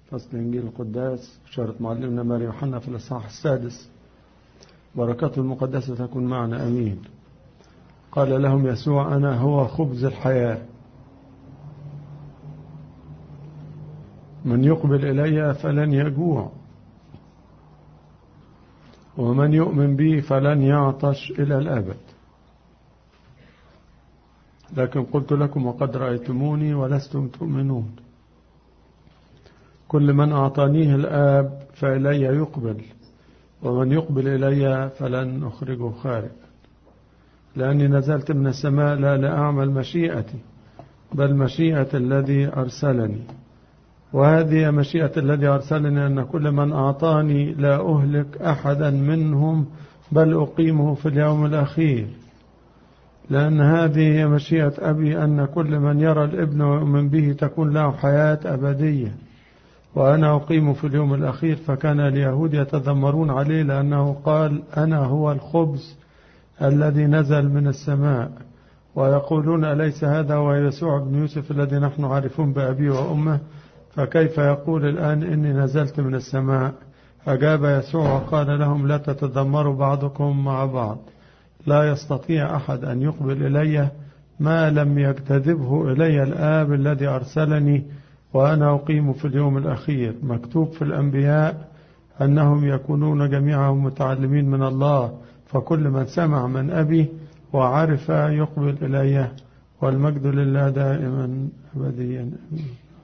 فصل إنجيل القداس بشارة معلمنا ماري يوحنا في الإصحاح السادس بركاته المقدسة تكون معنا أمين قال لهم يسوع أنا هو خبز الحياة من يقبل إلي فلن يجوع ومن يؤمن بي فلن يعطش إلى الأبد لكن قلت لكم وقد رأيتموني ولستم تؤمنون كل من أعطانيه الآب فإلي يقبل ومن يقبل إلي فلن أخرجه خارج لأني نزلت من السماء لا لأعمل مشيئتي بل مشيئة الذي أرسلني وهذه مشيئة الذي أرسلني أن كل من أعطاني لا أهلك أحدا منهم بل أقيمه في اليوم الأخير لأن هذه هي مشيئة أبي أن كل من يرى الابن ويؤمن به تكون له حياة أبدية وأنا أقيم في اليوم الأخير فكان اليهود يتذمرون عليه لأنه قال أنا هو الخبز الذي نزل من السماء ويقولون أليس هذا هو يسوع بن يوسف الذي نحن عارفون بأبيه وأمه فكيف يقول الآن إني نزلت من السماء أجاب يسوع وقال لهم لا تتذمروا بعضكم مع بعض لا يستطيع أحد أن يقبل إلي ما لم يجتذبه إلي الآب الذي أرسلني وأنا أقيم في اليوم الأخير مكتوب في الأنبياء أنهم يكونون جميعهم متعلمين من الله فكل من سمع من أبي وعرف يقبل إليه والمجد لله دائما أبديا أمين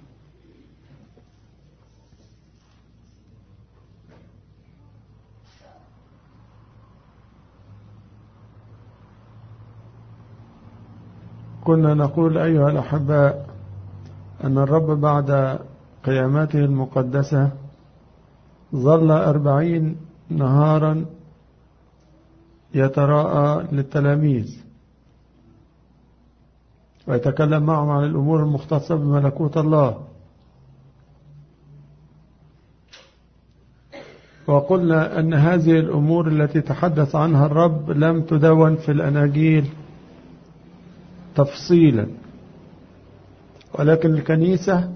كنا نقول أيها الأحباء أن الرب بعد قيامته المقدسة ظل أربعين نهارا يتراءى للتلاميذ ويتكلم معهم عن الأمور المختصة بملكوت الله وقلنا أن هذه الأمور التي تحدث عنها الرب لم تدون في الأناجيل تفصيلا ولكن الكنيسة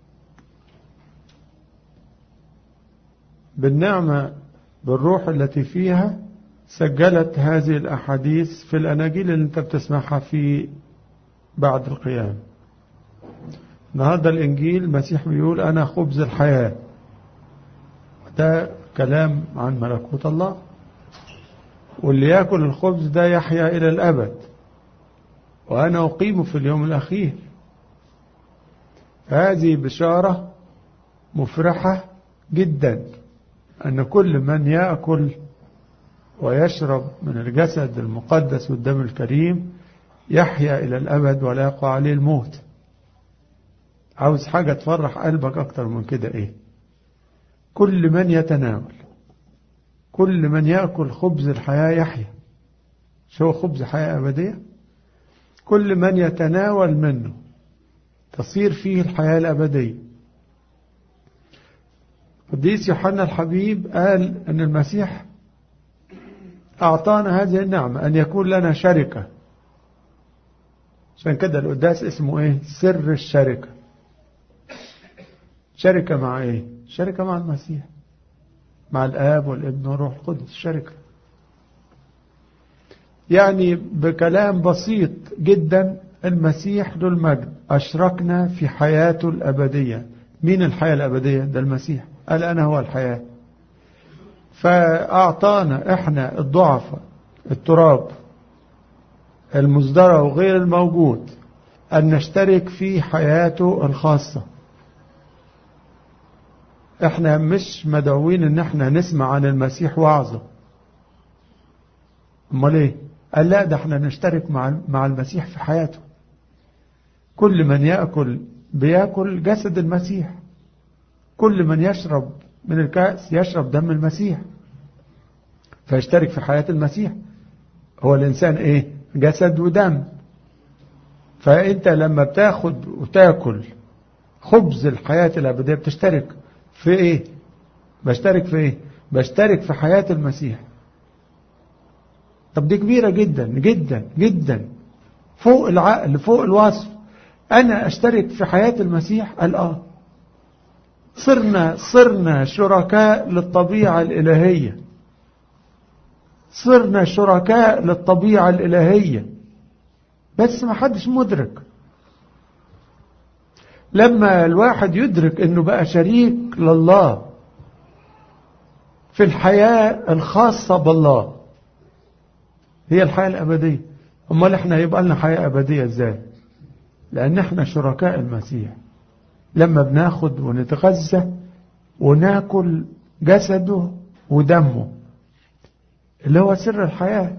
بالنعمة بالروح التي فيها سجلت هذه الأحاديث في الأناجيل اللي أنت بتسمعها في بعد القيام النهاردة الإنجيل المسيح بيقول أنا خبز الحياة ده كلام عن ملكوت الله واللي يأكل الخبز ده يحيا إلى الأبد وأنا أقيم في اليوم الأخير هذه بشارة مفرحة جدا أن كل من يأكل ويشرب من الجسد المقدس والدم الكريم يحيا إلى الأبد ولا يقع عليه الموت عاوز حاجة تفرح قلبك أكتر من كده إيه كل من يتناول كل من يأكل خبز الحياة يحيا شو خبز حياة أبدية كل من يتناول منه تصير فيه الحياة الأبدية قديس يوحنا الحبيب قال أن المسيح أعطانا هذه النعمة أن يكون لنا شركة عشان كده القداس اسمه إيه سر الشركة شركة مع إيه شركة مع المسيح مع الآب والابن والروح القدس شركة يعني بكلام بسيط جدا المسيح له المجد أشركنا في حياته الأبدية مين الحياة الأبدية ده المسيح قال أنا هو الحياة فأعطانا إحنا الضعفة التراب المصدرة وغير الموجود أن نشترك في حياته الخاصة احنا مش مدعوين ان احنا نسمع عن المسيح وعظه امال ايه قال لا ده احنا نشترك مع مع المسيح في حياته كل من يأكل بيأكل جسد المسيح كل من يشرب من الكأس يشرب دم المسيح فيشترك في حياة المسيح هو الإنسان إيه جسد ودم فأنت لما بتاخد وتاكل خبز الحياة الأبدية بتشترك في إيه بشترك في إيه بشترك في حياة المسيح طب دي كبيرة جدا جدا جدا فوق العقل فوق الوصف أنا أشترك في حياة المسيح قال آه صرنا صرنا شركاء للطبيعة الإلهية صرنا شركاء للطبيعة الإلهية بس ما حدش مدرك لما الواحد يدرك انه بقى شريك لله في الحياة الخاصة بالله هي الحياة الأبدية امال احنا يبقى لنا حياة أبدية ازاي لأن احنا شركاء المسيح لما بناخد ونتغذى وناكل جسده ودمه اللي هو سر الحياة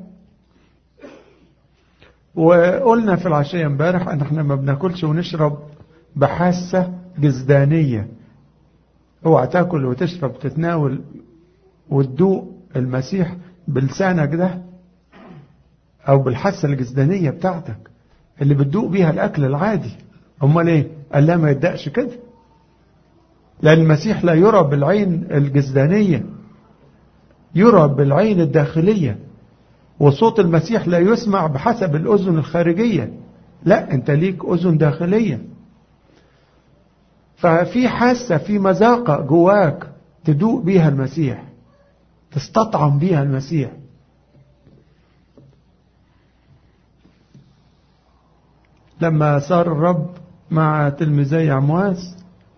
وقلنا في العشية امبارح ان احنا ما بناكلش ونشرب بحاسة جزدانية اوعى تاكل وتشرب تتناول وتدوق المسيح بلسانك ده او بالحاسة الجزدانية بتاعتك اللي بتدوق بيها الاكل العادي امال ايه قال لا ما يدقش كده لان المسيح لا يرى بالعين الجزدانية يرى بالعين الداخلية وصوت المسيح لا يسمع بحسب الأذن الخارجية لا أنت ليك أذن داخلية ففي حاسة في مذاقة جواك تدوق بيها المسيح تستطعم بيها المسيح لما صار الرب مع تلميذي عمواس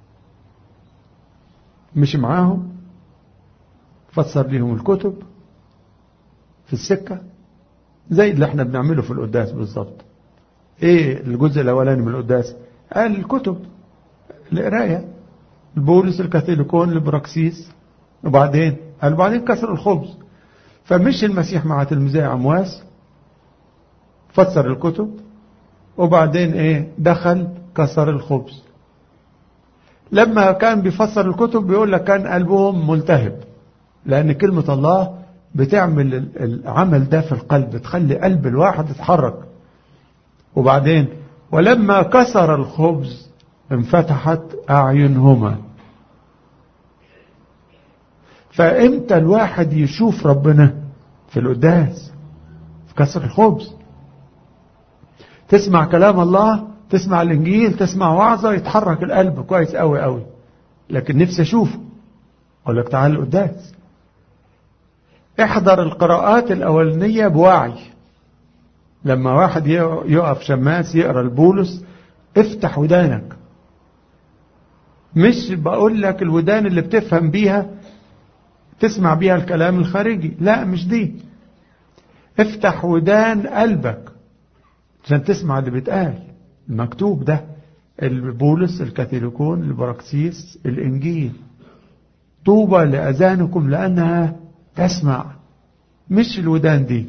مش معاهم فسر لهم الكتب في السكة زي اللي احنا بنعمله في القداس بالظبط ايه الجزء الاولاني من القداس قال الكتب القراية البولس الكاثوليكون البراكسيس وبعدين قال بعدين كسر الخبز فمش المسيح مع تلميذي عمواس فسر الكتب وبعدين ايه دخل كسر الخبز لما كان بيفسر الكتب بيقول لك كان قلبهم ملتهب لأن كلمة الله بتعمل العمل ده في القلب تخلي قلب الواحد يتحرك وبعدين ولما كسر الخبز انفتحت أعينهما فإمتى الواحد يشوف ربنا في القداس في كسر الخبز تسمع كلام الله تسمع الإنجيل تسمع وعظة يتحرك القلب كويس قوي قوي لكن نفسي أشوفه أقول لك تعال القداس احضر القراءات الأولانية بوعي لما واحد يقف شماس يقرأ البولس افتح ودانك مش بقول لك الودان اللي بتفهم بيها تسمع بيها الكلام الخارجي لا مش دي افتح ودان قلبك عشان تسمع اللي بيتقال المكتوب ده البولس الكاثوليكون البراكسيس الإنجيل طوبى لأذانكم لأنها تسمع مش الودان دي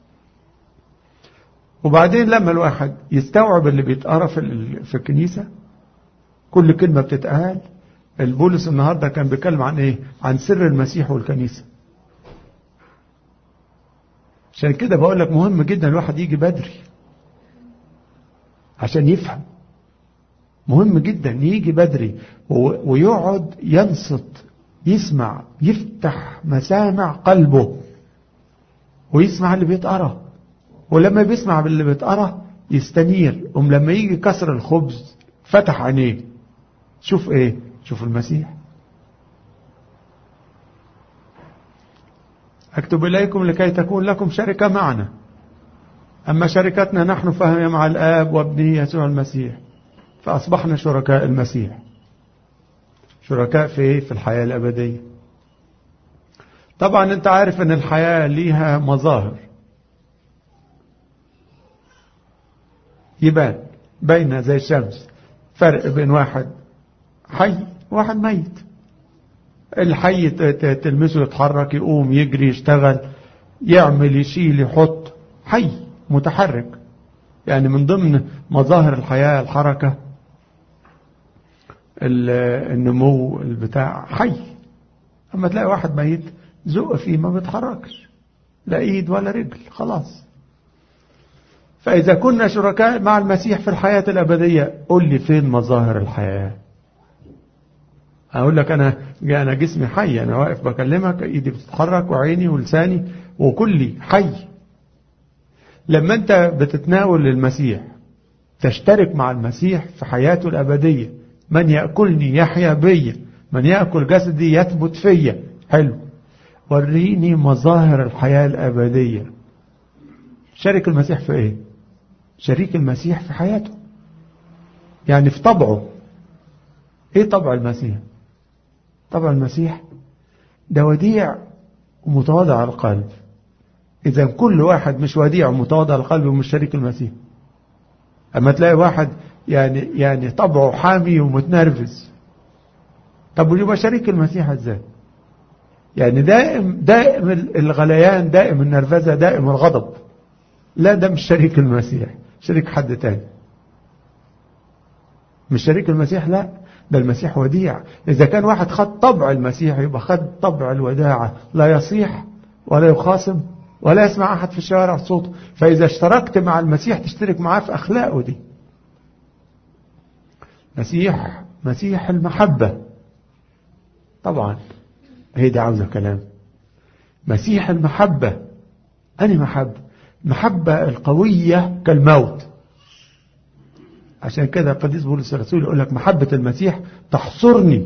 وبعدين لما الواحد يستوعب اللي بيتقرا في في الكنيسه كل كلمه بتتقال البولس النهارده كان بيتكلم عن ايه عن سر المسيح والكنيسه عشان كده بقول لك مهم جدا الواحد يجي بدري عشان يفهم مهم جدا يجي بدري ويقعد ينصت يسمع يفتح مسامع قلبه ويسمع اللي بيتقرا ولما بيسمع باللي بيتقرا يستنير أم لما يجي كسر الخبز فتح عينيه شوف ايه شوف المسيح أكتب إليكم لكي تكون لكم شركة معنا أما شركتنا نحن فهي مع الآب وابنه يسوع المسيح فأصبحنا شركاء المسيح شركاء في ايه في الحياة الأبدية طبعا انت عارف ان الحياة ليها مظاهر يبان بين زي الشمس فرق بين واحد حي وواحد ميت الحي تلمسه يتحرك يقوم يجري يشتغل يعمل يشيل يحط حي متحرك يعني من ضمن مظاهر الحياة الحركة النمو البتاع حي اما تلاقي واحد ميت زق فيه ما بيتحركش لا ايد ولا رجل خلاص فاذا كنا شركاء مع المسيح في الحياة الابدية قل لي فين مظاهر الحياة اقول لك انا انا جسمي حي انا واقف بكلمك ايدي بتتحرك وعيني ولساني وكلي حي لما انت بتتناول للمسيح تشترك مع المسيح في حياته الابديه من يأكلني يحيا بي من يأكل جسدي يثبت فيا حلو وريني مظاهر الحياة الأبدية شارك المسيح في ايه شريك المسيح في حياته يعني في طبعه ايه طبع المسيح طبع المسيح ده وديع ومتواضع القلب اذا كل واحد مش وديع ومتواضع القلب ومش شريك المسيح اما تلاقي واحد يعني يعني طبعه حامي ومتنرفز طب ويبقى شريك المسيح ازاي يعني دائم دائم الغليان دائم النرفزه دائم الغضب لا ده مش شريك المسيح شريك حد تاني مش شريك المسيح لا ده المسيح وديع إذا كان واحد خد طبع المسيح يبقى خد طبع الوداعة لا يصيح ولا يخاصم ولا يسمع أحد في الشوارع صوته فإذا اشتركت مع المسيح تشترك معاه في أخلاقه دي مسيح مسيح المحبة طبعا هي دي عاوزة كلام مسيح المحبة أني محبة المحبة القوية كالموت عشان كده القديس بولس الرسول يقول لك محبة المسيح تحصرني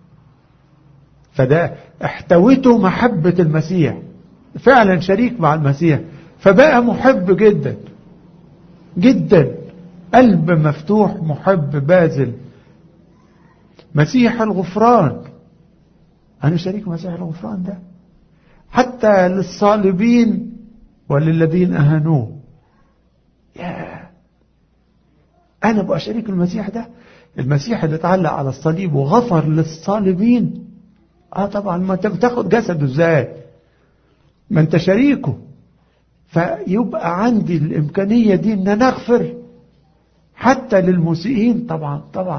فده احتويته محبة المسيح فعلا شريك مع المسيح فبقى محب جدا جدا قلب مفتوح محب باذل مسيح الغفران أنا شريك مسيح الغفران ده حتى للصالبين وللذين أهانوه يا أنا بقى شريك المسيح ده المسيح اللي اتعلق على الصليب وغفر للصالبين اه طبعا ما انت بتاخد جسده ازاي ما انت شريكه فيبقى عندي الامكانيه دي ان انا اغفر حتى للمسيئين طبعا طبعا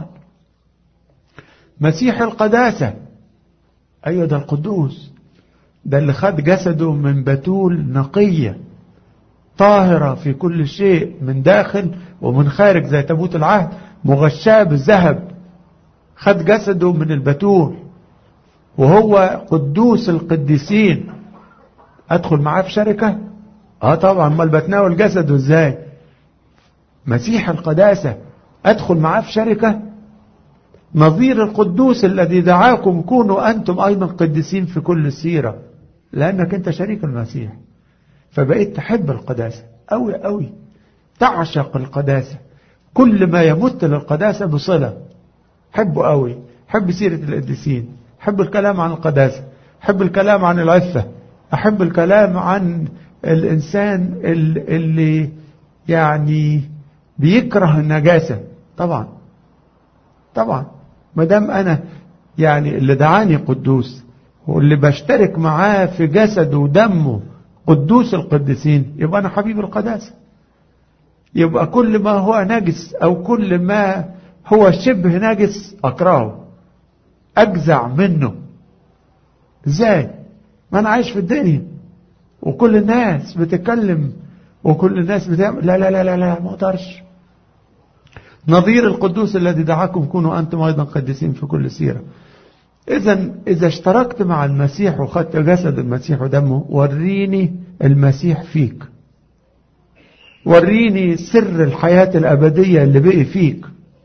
مسيح القداسه ايوه ده القدوس ده اللي خد جسده من بتول نقيه طاهره في كل شيء من داخل ومن خارج زي تابوت العهد مغشاه بالذهب خد جسده من البتول وهو قدوس القديسين ادخل معاه في شركة اه طبعا امال بتناول جسده ازاي مسيح القداسة ادخل معاه في شركة نظير القدوس الذي دعاكم كونوا انتم ايضا قديسين في كل السيرة لانك انت شريك المسيح فبقيت تحب القداسة قوي قوي تعشق القداسة كل ما يمت للقداسة بصلة حبه قوي حب سيرة القديسين حب الكلام عن القداسة حب الكلام عن العفة أحب الكلام عن الإنسان اللي يعني بيكره النجاسة طبعا طبعا ما دام أنا يعني اللي دعاني قدوس واللي بشترك معاه في جسده ودمه قدوس القديسين يبقى أنا حبيب القداسة يبقى كل ما هو نجس أو كل ما هو شبه نجس أكرهه أجزع منه إزاي ما أنا عايش في الدنيا وكل الناس بتتكلم وكل الناس بتعمل لا لا لا لا لا ما أقدرش نظير القدوس الذي دعاكم كونوا أنتم أيضا قديسين في كل سيرة إذا إذا اشتركت مع المسيح وخدت جسد المسيح ودمه وريني المسيح فيك وريني سر الحياة الأبدية اللي بقي فيك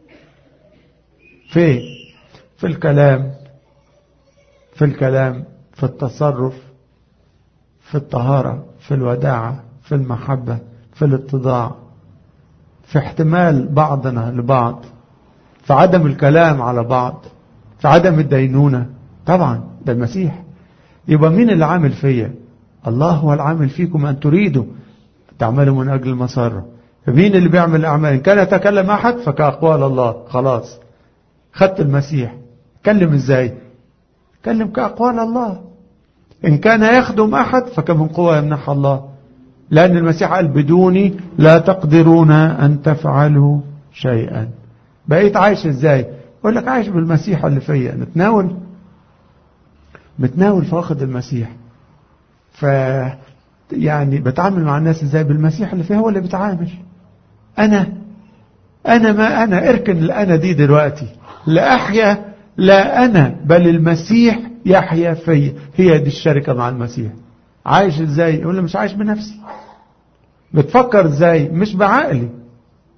في في الكلام في الكلام في التصرف في الطهارة في الوداعة في المحبة في الاتضاع في احتمال بعضنا لبعض في عدم الكلام على بعض في عدم الدينونة طبعا ده المسيح يبقى مين اللي عامل فيا الله هو العامل فيكم أن تريدوا تعملوا من أجل المسرة مين اللي بيعمل الأعمال إن كان يتكلم أحد فكأقوال الله خلاص خدت المسيح كلم إزاي كلم كأقوال الله إن كان يخدم أحد فكمن قوة يمنح الله لأن المسيح قال بدوني لا تقدرون أن تفعلوا شيئا بقيت عايش إزاي يقول لك عايش بالمسيح اللي فيا نتناول متناول فاقد المسيح ف يعني بتعامل مع الناس ازاي بالمسيح اللي فيها هو اللي بيتعامل انا انا ما انا اركن الانا دي دلوقتي لا احيا لا انا بل المسيح يحيا فيا هي دي الشركة مع المسيح عايش ازاي يقول لي مش عايش بنفسي بتفكر ازاي مش بعقلي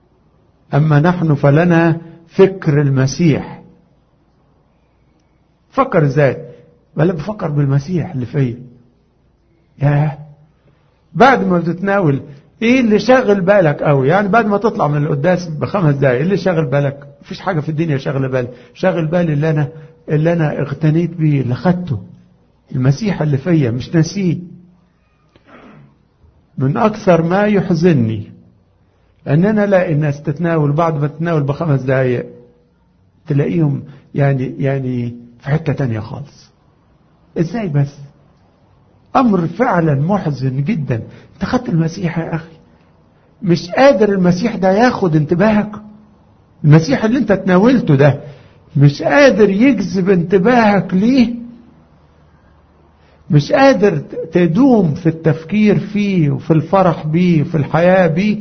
اما نحن فلنا فكر المسيح فكر ازاي بل بفكر بالمسيح اللي فيا ياه بعد ما بتتناول ايه اللي شاغل بالك قوي يعني بعد ما تطلع من القداس بخمس دقايق ايه اللي شاغل بالك مفيش حاجه في الدنيا شاغله بالي شاغل بالي اللي انا اللي انا اغتنيت بيه اللي خدته المسيح اللي فيا مش ناسيه من اكثر ما يحزنني ان انا الاقي الناس تتناول بعد ما تتناول بخمس دقايق تلاقيهم يعني يعني في حته تانية خالص ازاي بس امر فعلا محزن جدا انت خدت المسيح يا اخي مش قادر المسيح ده ياخد انتباهك المسيح اللي انت تناولته ده مش قادر يجذب انتباهك ليه مش قادر تدوم في التفكير فيه وفي الفرح بيه وفي الحياة بيه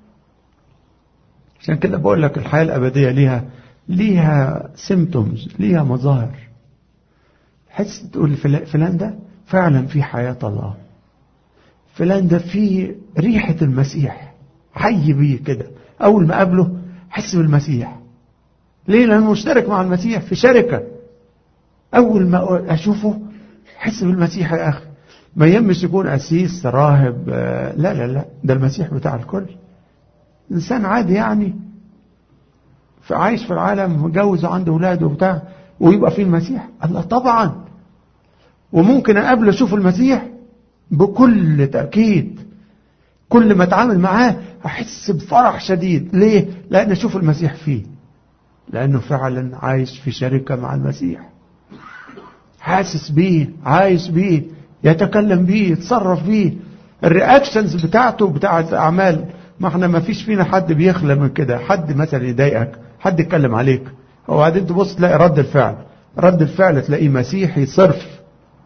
عشان كده بقول لك الحياة الأبدية ليها ليها سيمتومز ليها مظاهر حس تقول فلان ده فعلا في حياة الله فلان ده في ريحة المسيح حي بيه كده أول ما قابله حس بالمسيح ليه لأنه مشترك مع المسيح في شركة أول ما أشوفه حس بالمسيح يا أخي ما يهمش يكون أسيس راهب لا لا لا ده المسيح بتاع الكل إنسان عادي يعني عايش في العالم متجوز وعنده أولاده وبتاع ويبقى فيه المسيح الله طبعا وممكن أقابله أشوف المسيح بكل تأكيد كل ما أتعامل معاه أحس بفرح شديد ليه؟ لأن أشوف المسيح فيه لأنه فعلا عايش في شركة مع المسيح حاسس بيه عايش بيه يتكلم بيه يتصرف بيه الرياكشنز بتاعته بتاعة الأعمال ما احنا ما فيش فينا حد بيخلى من كده حد مثلا يضايقك حد يتكلم عليك وبعدين تبص تلاقي رد الفعل رد الفعل تلاقيه مسيحي صرف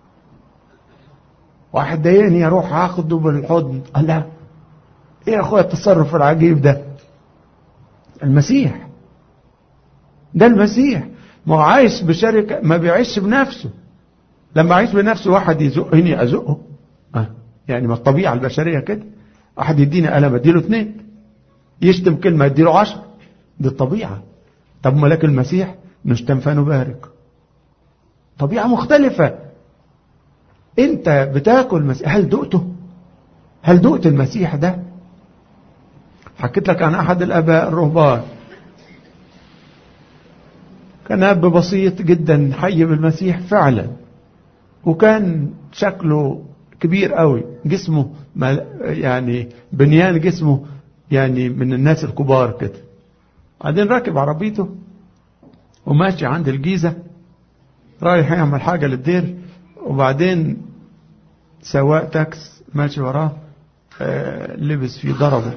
واحد ضايقني اروح اخده بالحضن لا ايه يا اخويا التصرف العجيب ده المسيح ده المسيح ما هو عايش بشركة ما بيعيش بنفسه لما عايش بنفسه واحد يزقني ازقه أه. يعني ما الطبيعة البشرية كده واحد يديني قلم اديله اثنين يشتم كلمة اديله عشر دي الطبيعة طب ملاك المسيح نشتم فنبارك طبيعة مختلفة انت بتاكل مسيح هل دقته هل دقت المسيح ده حكيت لك عن احد الاباء الرهبان كان اب بسيط جدا حي بالمسيح فعلا وكان شكله كبير قوي جسمه يعني بنيان جسمه يعني من الناس الكبار كده بعدين راكب عربيته وماشي عند الجيزة رايح يعمل حاجة للدير وبعدين سواق تاكس ماشي وراه آه لبس فيه ضربه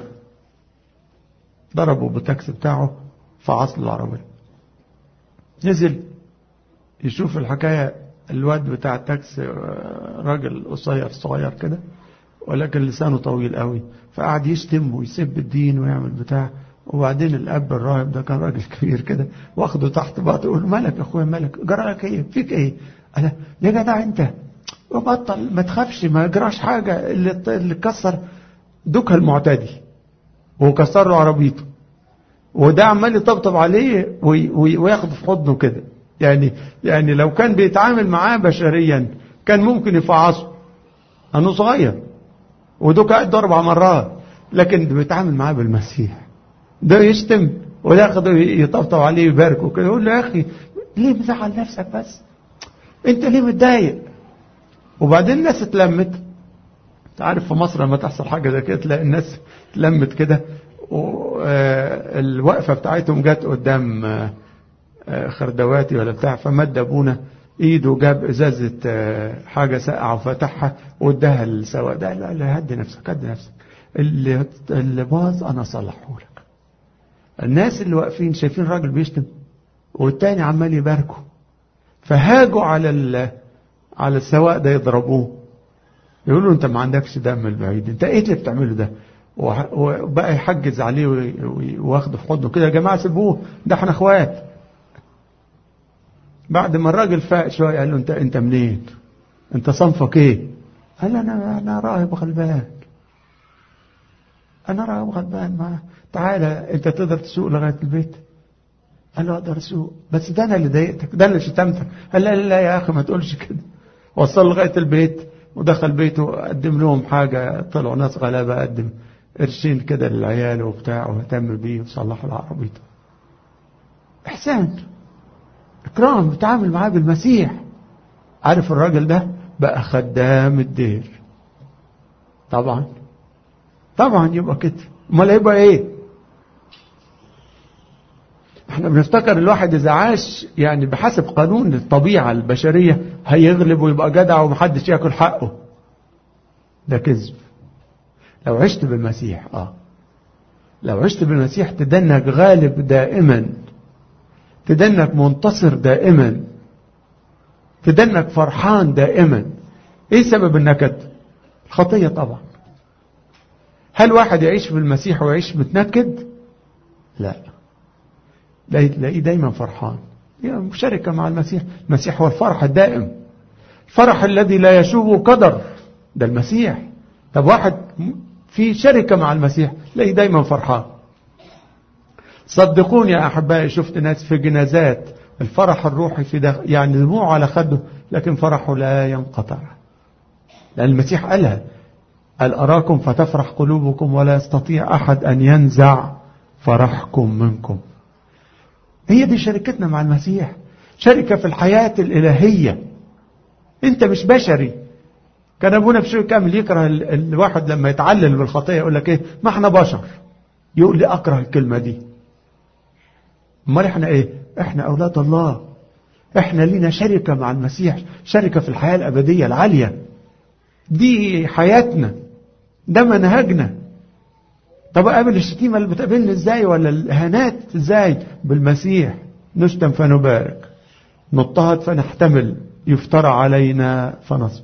ضربه بالتاكس بتاعه فعصل العربية نزل يشوف الحكاية الواد بتاع التاكس راجل قصير صغير كده ولكن لسانه طويل قوي فقعد يشتم ويسب الدين ويعمل بتاع وبعدين الاب الراهب ده كان راجل كبير كده واخده تحت بعض يقول مالك يا اخويا مالك جرى لك ايه فيك ايه انا يا جدع انت وبطل ما تخافش ما يجراش حاجه اللي اللي كسر دوكها المعتدي وكسر له عربيته وده عمال يطبطب عليه وياخده في حضنه كده يعني يعني لو كان بيتعامل معاه بشريا كان ممكن يفعصه انه صغير ودوك قاعد اربع مرات لكن بيتعامل معاه بالمسيح ده يشتم وده ياخده يطبطب عليه ويباركه كده يقول له يا اخي ليه مزعل نفسك بس انت ليه متضايق وبعدين الناس اتلمت تعرف في مصر لما تحصل حاجه زي كده تلاقي الناس اتلمت كده والوقفه بتاعتهم جت قدام خردواتي ولا بتاع فمد ابونا ايده جاب ازازه حاجه ساقعه وفتحها واداها للسواق ده لا لا هدي نفسك هدي نفسك اللي اللي باظ انا اصلحه لك الناس اللي واقفين شايفين راجل بيشتم والتاني عمال يباركه فهاجوا على على السواق ده يضربوه يقولوا انت ما عندكش دم البعيد انت ايه اللي بتعمله ده وبقى يحجز عليه واخده في حضنه كده يا جماعه سيبوه ده احنا اخوات بعد ما الراجل فاق شويه قال له انت انت منين انت صنفك ايه قال انا انا راهب غلبان انا راهب غلبان ما تعالى انت تقدر تسوق لغايه البيت قال له اقدر اسوق بس ده انا اللي ضايقتك ده اللي شتمتك قال لا لا لا يا اخي ما تقولش كده وصل لغايه البيت ودخل بيته قدم لهم حاجه طلعوا ناس غلابه قدم قرشين كده للعيال وبتاع واهتم بيه وصلحوا له عربيته احسان اكرام بتعامل معاه بالمسيح عارف الراجل ده بقى خدام الدير طبعا طبعا يبقى كده امال هيبقى ايه احنا بنفتكر الواحد اذا عاش يعني بحسب قانون الطبيعة البشرية هيغلب ويبقى جدع ومحدش ياكل حقه ده كذب لو عشت بالمسيح اه لو عشت بالمسيح تدنك غالب دائما تدنك منتصر دائما تدنك فرحان دائما ايه سبب النكد الخطية طبعا هل واحد يعيش بالمسيح ويعيش متنكد لا تلاقيه دايما فرحان يعني مشاركة مع المسيح المسيح هو الفرح الدائم الفرح الذي لا يشوبه قدر ده المسيح طب واحد في شركة مع المسيح تلاقيه دايما فرحان صدقوني يا أحبائي شفت ناس في جنازات الفرح الروحي في داخل يعني دموع على خده لكن فرحه لا ينقطع لأن المسيح قالها قال أراكم فتفرح قلوبكم ولا يستطيع أحد أن ينزع فرحكم منكم هي دي شركتنا مع المسيح شركة في الحياة الإلهية أنت مش بشري كان أبونا بشوي كامل يكره الواحد لما يتعلل بالخطية يقول لك إيه ما احنا بشر يقول لي أكره الكلمة دي امال احنا ايه احنا اولاد الله احنا لينا شركة مع المسيح شركة في الحياة الابدية العالية دي حياتنا ده منهجنا طب اقابل الشتيمة اللي بتقابلني ازاي ولا الاهانات ازاي بالمسيح نشتم فنبارك نضطهد فنحتمل يفترى علينا فنصبر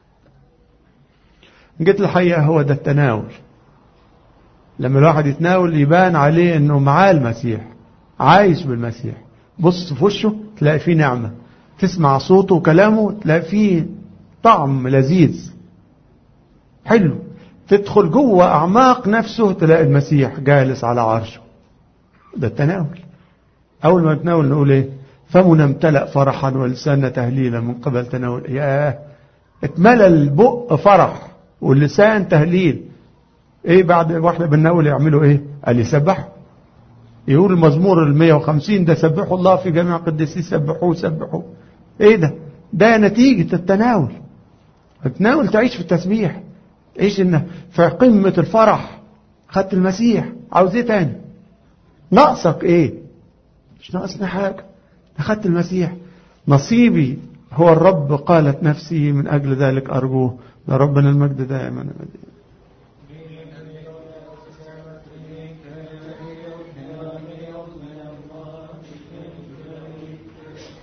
جيت الحقيقة هو ده التناول لما الواحد يتناول يبان عليه انه معاه المسيح عايش بالمسيح بص في وشه تلاقي فيه نعمة تسمع صوته وكلامه تلاقي فيه طعم لذيذ حلو تدخل جوه أعماق نفسه تلاقي المسيح جالس على عرشه ده التناول أول ما نتناول نقول إيه فمنا امتلأ فرحا ولساننا تهليلا من قبل تناول ياه اتملى البق فرح واللسان تهليل ايه بعد واحدة بالناول يعملوا ايه قال يسبحوا يقول المزمور ال 150 ده سبحوا الله في جميع قدسيه سبحوه سبحوه ايه ده ده نتيجة التناول التناول تعيش في التسبيح ايش انه في قمة الفرح خدت المسيح عاوز ايه تاني ناقصك ايه مش ناقصنا حاجة اخدت المسيح نصيبي هو الرب قالت نفسي من اجل ذلك ارجوه لربنا المجد دائما ابدا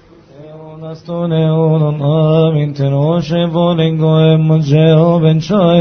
Nastone onon amin ten oshe volingo em mojeo ben